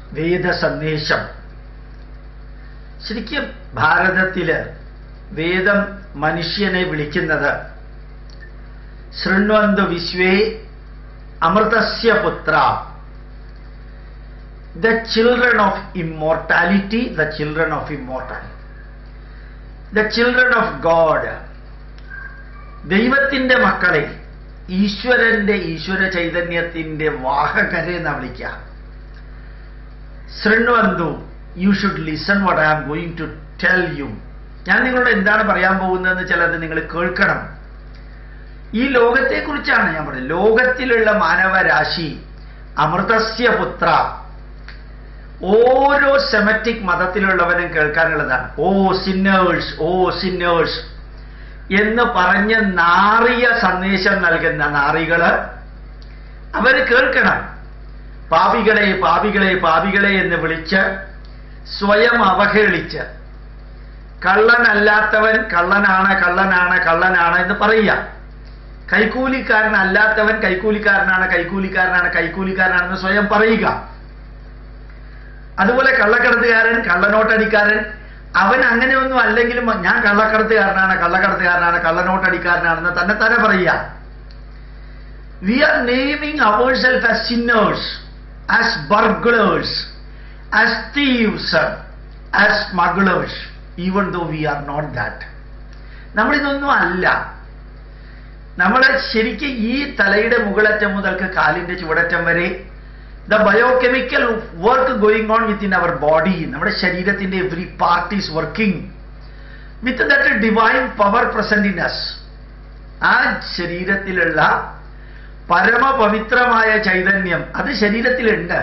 വേദസന്ദേശം ശരിക്കും ഭാരതത്തില് വേദം മനുഷ്യനെ വിളിക്കുന്നത് ശൃണ്വന്തു വിശ്വേ അമൃതസ്യ പുത്ര the children of immortality the children of immortal the children of God ദൈവത്തിന്റെ മക്കളെ ഈശ്വരന്റെ ഈശ്വര ചൈതന്യത്തിന്റെ വാഹകരെ എന്ന് വിളിക്കുക ശൃണ്വന്തു you should listen what I am going to tell you ഞാൻ നിങ്ങളോട് എന്താണ് പറയാൻ പോകുന്നതെന്ന് ചിലത് നിങ്ങൾ കേൾക്കണം ഈ ലോകത്തെക്കുറിച്ചാണ് ഞാൻ പറയുന്നത് ലോകത്തിലുള്ള മാനവരാശി അമൃതസ്യ പുത്ര ഓരോ സെമറ്റിക് മതത്തിലുള്ളവനും കേൾക്കാനുള്ളതാണ് ഓ സിന്നേഴ്സ് ഓ സിന്നേഴ്സ് എന്ന് പറഞ്ഞ് നാറിയ സന്ദേശം നൽകുന്ന നാറികള് അവര് കേൾക്കണം പാപികളെ പാപികളെ പാപികളെ എന്ന് വിളിച്ച് സ്വയം അവഹേളിച്ച് കള്ളനല്ലാത്തവൻ കള്ളനാണ് കള്ളനാണ് കള്ളനാണ് എന്ന് പറയുക കൈക്കൂലിക്കാരനല്ലാത്തവൻ കൈക്കൂലിക്കാരനാണ് കൈക്കൂലിക്കാരനാണ് കൈക്കൂലിക്കാരനാണെന്ന് സ്വയം പറയുക അതുപോലെ കള്ളക്കടത്തുകാരൻ കള്ളനോട്ടടിക്കാരൻ അവൻ അങ്ങനെയൊന്നും അല്ലെങ്കിലും ഞാൻ കള്ളക്കടത്തുകാരനാണ് കള്ളക്കടത്തുകാരനാണ് കള്ളനോട്ടടിക്കാരനാണെന്ന് തന്നെ തന്നെ പറയുക we are naming our self as sinners as burglars as thieves as smugglers even though we are not that നമ്മളിതൊന്നും അല്ല നമ്മൾ ശരിക്കും ഈ തലയുടെ മുകളറ്റം മുതൽക്ക് കാലിന്റെ ചുവടറ്റം വരെ the biochemical work going on within our body നമ്മുടെ ശരീരത്തിന്റെ every part is working with that divine power present in us ആ ശരീരത്തിലുള്ള പരമപവിത്രമായ ചൈതന്യം അത് ശരീരത്തിലുണ്ട്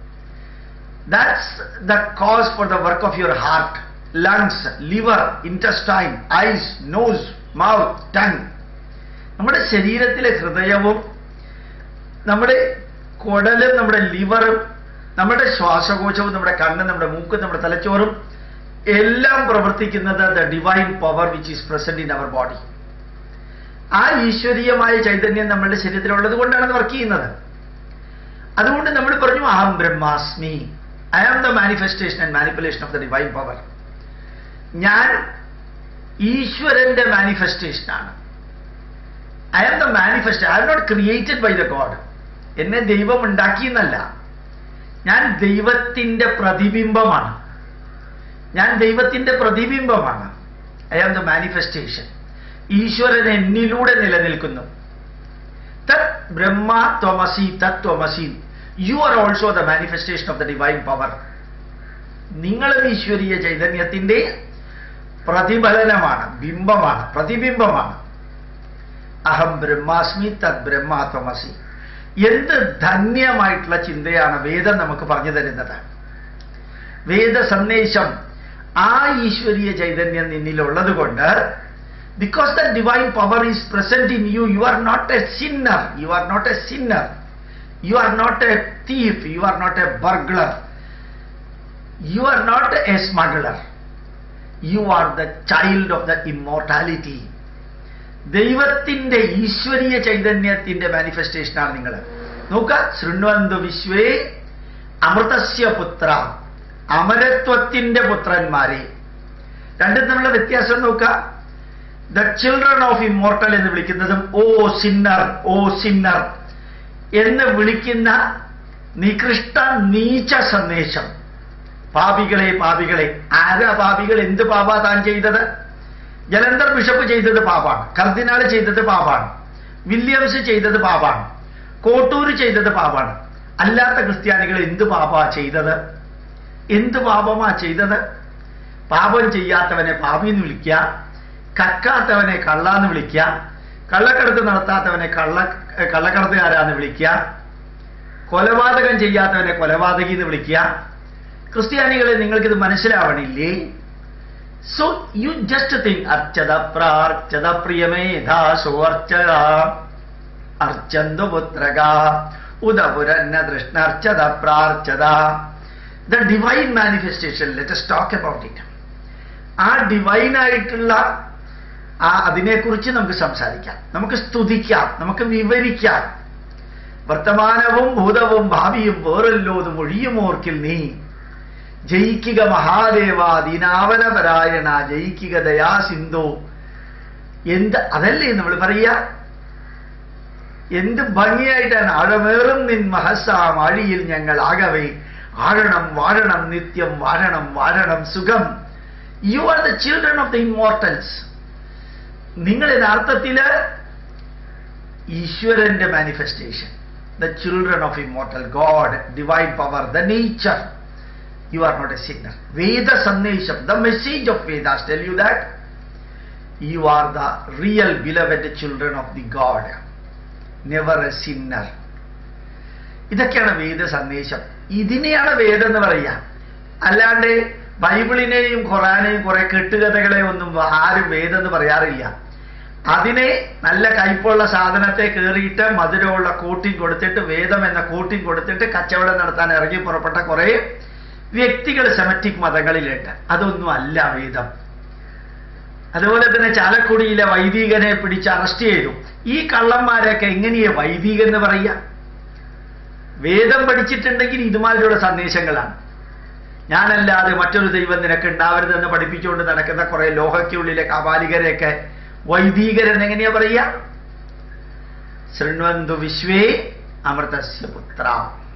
that's the cause for the work of your heart lungs liver intestine eyes nose mouth tongue നമ്മുടെ ശരീരത്തിലെ ഹൃദയവും നമ്മുടെ കുടലും നമ്മുടെ ലിവറും നമ്മുടെ ശ്വാസകോശവും നമ്മുടെ കണ്ണും നമ്മുടെ മൂക്കും നമ്മുടെ തലച്ചോറും എല്ലാം പ്രവർത്തിക്കുന്നത് the divine power which is present in our body ആ ഈശ്വരീയമായ ചൈതന്യം നമ്മളുടെ ശരീരത്തിലുള്ളത് കൊണ്ടാണ് വർക്ക് ചെയ്യുന്നത് അതുകൊണ്ട് നമ്മൾ പറഞ്ഞു അഹം ബ്രഹ്മാസ്മി I am the manifestation and manipulation of the divine power ഞാൻ ഈശ്വരന്റെ മാനിഫെസ്റ്റേഷനാണ് I am the manifest I am not created by the God എന്നെ ദൈവം ഉണ്ടാക്കിയെന്നല്ല ഞാൻ ദൈവത്തിന്റെ പ്രതിബിംബമാണ് ഞാൻ ദൈവത്തിന്റെ പ്രതിബിംബമാണ് ഐ ആം ദ മാനിഫെസ്റ്റേഷൻ ഈശ്വരൻ എന്നിലൂടെ നിലനിൽക്കുന്നു തത് ബ്രഹ്മ ത്വമസി തത് ത്വമസി you are also the manifestation of the divine power നിങ്ങളും ഈശ്വരീയ ചൈതന്യത്തിന്റെ പ്രതിഫലനമാണ് ബിംബമാണ് പ്രതിബിംബമാണ് അഹം ബ്രഹ്മാസ്മി തത് ബ്രഹ്മാത്വമസി എന്ത് ധന്യമായിട്ടുള്ള ചിന്തയാണ് വേദം നമുക്ക് പറഞ്ഞു തരുന്നത് വേദ സന്ദേശം ആ ഈശ്വരീയ ചൈതന്യം നിന്നിലുള്ളത് കൊണ്ട് because the divine power is present in you you are not a sinner you are not a sinner you are not a thief you are not a burglar you are not a smuggler you are the child of the immortality ദൈവത്തിന്റെ ഈശ്വരീയ ചൈതന്യത്തിന്റെ മാനിഫെസ്റ്റേഷനാണ് നിങ്ങൾ നോക്ക ശൃണ്വന്തു വിശ്വേ അമൃതസ്യ പുത്ര അമരത്വത്തിന്റെ പുത്രന്മാരെ രണ്ടും തമ്മിലുള്ള വ്യത്യാസം നോക്ക ദ ചിൽഡ്രൻ ഓഫ് ഇമ്മോർട്ടൽ എന്ന് വിളിക്കുന്നതും ഓ സിന്നർ ഓ സിന്നർ എന്ന് വിളിക്കുന്ന നികൃഷ്ട നീച്ച സന്ദേശം പാപികളെ പാപികളെ ആരാ പാപികൾ എന്ത് പാപാ താൻ ചെയ്തത് ജലന്ധർ ബിഷപ്പ് ചെയ്തത് പാപാണ് കർദിനാൾ ചെയ്തത് പാപാണ് വില്യംസ് ചെയ്തത് പാപാണ് കോട്ടൂർ ചെയ്തത് പാപാണ് അല്ലാത്ത ക്രിസ്ത്യാനികൾ എന്ത് പാപാ ചെയ്തത് എന്ത് പാപമാ ചെയ്തത് പാപം ചെയ്യാത്തവനെ പാപി എന്ന് വിളിക്കുക കക്കാത്തവനെ കള്ളാന്ന് വിളിക്കുക കള്ളക്കടത്ത് നടത്താത്തവനെ കള്ള കള്ളക്കടത്തുകാരാന്ന് വിളിക്കുക കൊലപാതകം ചെയ്യാത്തവനെ കൊലപാതകി എന്ന് വിളിക്കുക ക്രിസ്ത്യാനികളെ നിങ്ങൾക്കിത് മനസ്സിലാവണില്ലേ സോ യു ജസ്റ്റ് തിങ്ക് അർച്ചത പ്രാർച്ചത പ്രിയമേധാസോ അർച്ചത അർച്ചന്തു പുത്രക ഉദപുരന്ന തൃഷ്ണർച്ചത പ്രാർച്ചത the divine manifestation let talk about it ആ ഡിവൈൻ ആയിട്ടുള്ള ആ അതിനെക്കുറിച്ച് നമുക്ക് സംസാരിക്കാം നമുക്ക് സ്തുതിക്കാം നമുക്ക് വിവരിക്കാം വർത്തമാനവും ഭൂതവും ഭാവിയും വേറല്ലോതും ഒഴിയുമോർക്കിൽ നീ ജയിക്കുക മഹാദേവ ദീനാവനപരായണ ജയിക്കുക ദയാസിന്ധു എന്ത് അതല്ലേ നമ്മൾ പറയുക എന്ത് ഭംഗിയായിട്ടാണ് ആഴമേറും നിൻ മഹസാം ആഴിയിൽ ഞങ്ങൾ ആകവേ ആഴണം വാഴണം നിത്യം വാഴണം വാഴണം സുഖം you are the children of the immortals നിങ്ങൾ യഥാർത്ഥത്തില് ഈശ്വരന്റെ manifestation the children of immortal god divine power the nature you are not a sinner Veda സന്ദേശം the message of Vedas tell you that you are the real beloved children of the god never a sinner ഇതൊക്കെയാണ് വേദ സന്ദേശം ഇതിനെയാണ് വേദം എന്ന് പറയുക അല്ലാണ്ട് ബൈബിളിനെയും ഖുറാനെയും കുറെ കെട്ടുകഥകളെ ഒന്നും ആരും വേദം എന്ന് പറയാറില്ല അതിനെ നല്ല കയ്പുള്ള സാധനത്തെ കയറിയിട്ട് മധുരമുള്ള കൂട്ടിൻ കൊടുത്തിട്ട് വേദം എന്ന കൂട്ടിൻ കൊടുത്തിട്ട് കച്ചവടം നടത്താൻ ഇറങ്ങി പുറപ്പെട്ട കുറെ വ്യക്തികൾ സെമറ്റിക് മതങ്ങളിലുണ്ട് അതൊന്നും അല്ല വേദം അതുപോലെ തന്നെ ചാലക്കുടിയിലെ വൈദികനെ പിടിച്ച് അറസ്റ്റ് ചെയ്തു ഈ കള്ളന്മാരെയൊക്കെ എങ്ങനെയാ വൈദികൻ എന്ന് പറയുക വേദം പഠിച്ചിട്ടുണ്ടെങ്കിൽ ഇതുമാതിരിയുള്ള സന്ദേശങ്ങളാണ് ഞാനല്ലാതെ മറ്റൊരു ദൈവം നിനക്ക് ഉണ്ടാവരുതെന്ന് പഠിപ്പിച്ചുകൊണ്ട് നടക്കുന്ന കുറെ ലോഹയ്ക്കുള്ളിലെ കാപാലികരെയൊക്കെ വൈദികരെന്ന് എങ്ങനെയാ പറയുക ശൃണ്വന്തു വിശ്വേ അമൃതസ്യ പുത്ര